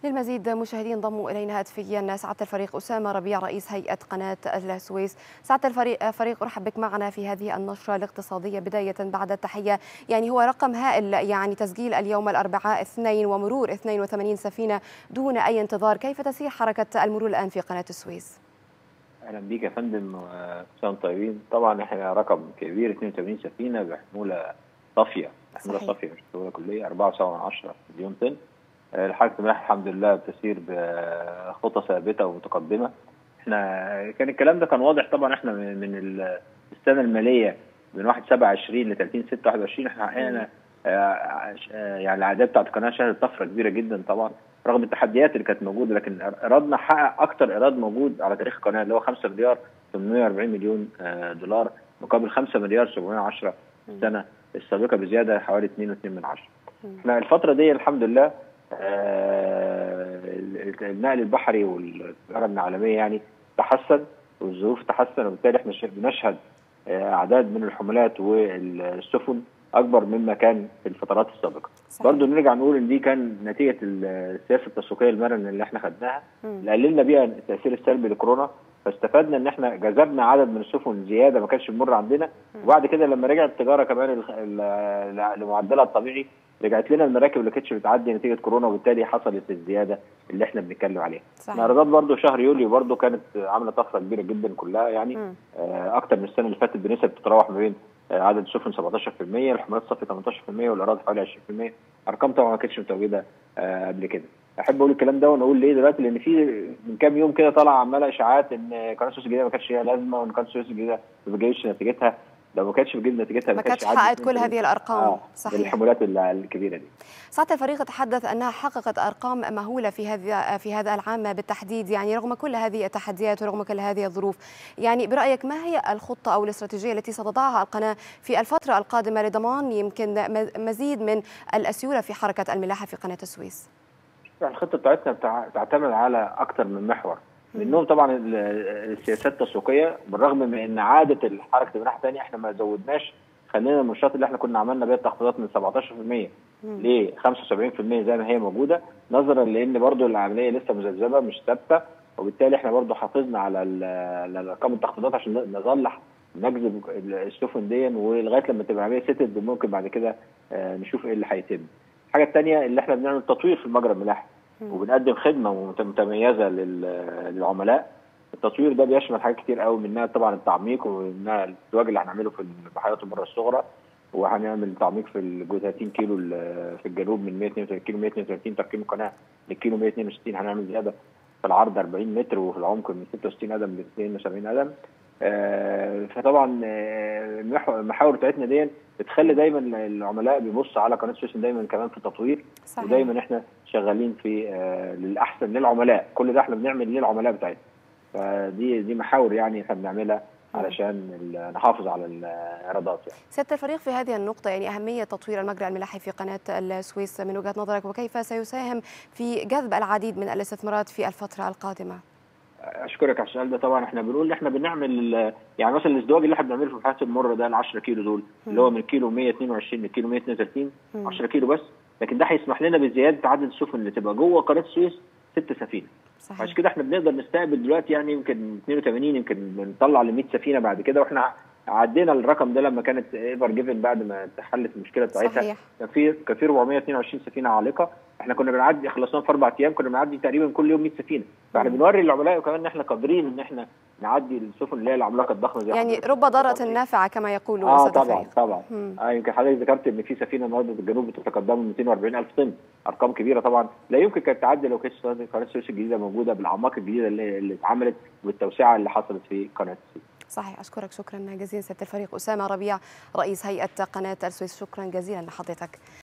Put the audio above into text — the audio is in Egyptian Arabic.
للمزيد مشاهدين انضموا الينا هاتفيا سعاده الفريق اسامه ربيع رئيس هيئه قناه السويس سعاده الفريق فريق ارحب بك معنا في هذه النشره الاقتصاديه بدايه بعد التحيه يعني هو رقم هائل يعني تسجيل اليوم الاربعاء اثنين ومرور 82 سفينه دون اي انتظار كيف تسير حركه المرور الان في قناه السويس اهلا بيك يا فندم وسلام طيبين طبعا احنا رقم كبير 82 سفينه بحموله صافيه حموله صافيه مش حموله كليه 4.7 مليون طن الحركه الملاحه الحمد لله بتسير بخطى ثابته ومتقدمه احنا كان الكلام ده كان واضح طبعا احنا من السنه الماليه من 1 7 20 ل 30 6 21 احنا حققنا يعني الاعداد بتاعت القناه شهدت طفره كبيره جدا طبعا رغم التحديات اللي كانت موجوده لكن ايرادنا حقق اكتر ايراد موجود على تاريخ القناه اللي هو 5 مليار 840 مليون دولار مقابل 5 مليار 710 السنه السابقه بزياده حوالي 2.2 من عشرة. احنا الفتره دي الحمد لله النقل البحري والتجاره العالميه يعني تحسن والظروف تحسن وبالتالي احنا بنشهد اعداد من الحملات والسفن اكبر مما كان في الفترات السابقه. برضه نرجع نقول ان دي كان نتيجه السياسه التسويقيه المرنه اللي احنا خدناها اللي قللنا بيها التاثير السلبي لكورونا فاستفدنا ان احنا جذبنا عدد من السفن زياده ما كانش بيمر عندنا وبعد كده لما رجعت التجاره كمان لمعدلها الطبيعي رجعت لنا المراكب اللي كانتش بتعدي نتيجه كورونا وبالتالي حصلت الزياده اللي احنا بنتكلم عليها. الايرادات برضه شهر يوليو برضه كانت عامله طفره كبيره جدا كلها يعني آه اكتر من السنه اللي فاتت بنسب بتتراوح ما بين آه عدد السفن 17% الحملات الصافيه 18% والايراد حوالي 20% ارقام طبعا ما كانتش متواجده آه قبل كده. احب اقول الكلام ده ونقول ليه دلوقتي لان في من كام يوم كده طلع عماله اشاعات ان قناه السويس الجديده ما كانش ليها لازمه وان قناه السويس الجديده ما بتجيبش نتيجتها لو ما كانتش بتجيب نتيجتها ما كانتش حققت كل هذه الارقام آه صحيح الحمولات الكبيره دي ساعة الفريق تحدث انها حققت ارقام مهوله في هذا في هذا العام بالتحديد يعني رغم كل هذه التحديات ورغم كل هذه الظروف يعني برايك ما هي الخطه او الاستراتيجيه التي ستضعها القناه في الفتره القادمه لضمان يمكن مزيد من السيوله في حركه الملاحه في قناه السويس؟ الخطه بتاعتنا بتعتمد على اكثر من محور منهم طبعا السياسات التسويقيه بالرغم من ان عاده الحركه الملاحه ثانيه احنا ما زودناش خلينا المنشات اللي احنا كنا عملنا بيها التخفيضات من 17% ل 75% زي ما هي موجوده نظرا لان برضو العمليه لسه مذبذبه مش ثابته وبالتالي احنا برضو حافظنا على ارقام التخفيضات عشان نظل نجذب السفن دي ولغايه لما تبقى عمليه سيتد ممكن بعد كده نشوف ايه اللي هيتم. الحاجه الثانيه اللي احنا بنعمل تطوير في المجرى الملاحي وبنقدم خدمه متميزه للعملاء التطوير ده بيشمل حاجات كتير قوي منها طبعا التعميق ومنها الازدواج اللي هنعمله في بحيرات البر الصغرى وهنعمل تعميق في الجزء 30 كيلو في الجنوب من 132 كيلو 132 تركيب القناه للكيلو 162 هنعمل زياده في العرض 40 متر وفي العمق من 66 قدم ل 72 قدم آه فطبعا المحاور بتاعتنا دي بتخلي دايما العملاء بيبصوا على قناه سويس دايما كمان في التطوير صحيح. ودايما احنا شغالين في آه للاحسن للعملاء كل ده احنا بنعمل للعملاء بتاعتنا فدي دي محاور يعني احنا بنعملها علشان نحافظ على الايرادات يعني. سياده الفريق في هذه النقطه يعني اهميه تطوير المجرى الملاحي في قناه السويس من وجهه نظرك وكيف سيساهم في جذب العديد من الاستثمارات في الفتره القادمه؟ اشكرك على السؤال ده طبعا احنا بنقول احنا بنعمل يعني مثلا الازدواج اللي احنا بنعمله في محطه المر ده ال 10 كيلو دول اللي هو من كيلو 122 لكيلو 132 10 كيلو بس لكن ده هيسمح لنا بزياده عدد السفن اللي تبقى جوه قناه السويس ست سفينه صحيح. عشان كده احنا بنقدر نستقبل دلوقتي يعني يمكن 82 يمكن بنطلع ل 100 سفينه بعد كده واحنا عدينا الرقم ده لما كانت ايفر جيفن بعد ما اتحلت المشكله بتاعتها كان في كان في 422 سفينه عالقه احنا كنا بنعدي خلصناهم في اربع ايام كنا بنعدي تقريبا كل يوم 100 سفينه فاحنا بنوري للعملاء وكمان ان احنا قادرين ان احنا نعدي السفن اللي هي العملاقه الضخمه زي يعني رب ضاره نافعه كما يقولون اه طبعا طبعا اه يمكن حضرتك ذكرت ان في سفينه النهارده في الجنوب بتتقدم من 240 الف طن ارقام كبيره طبعا لا يمكن كانت تعدي لو كانت قناه السويس الجديده موجوده بالاعماق الجديده اللي, اللي اتعملت والتوسعه اللي حصلت في قناه السويس صحيح اشكرك شكرا جزيلا سياده الفريق اسامه ربيع رئيس هيئه قناه السويس شكرا جزيلا لحضرتك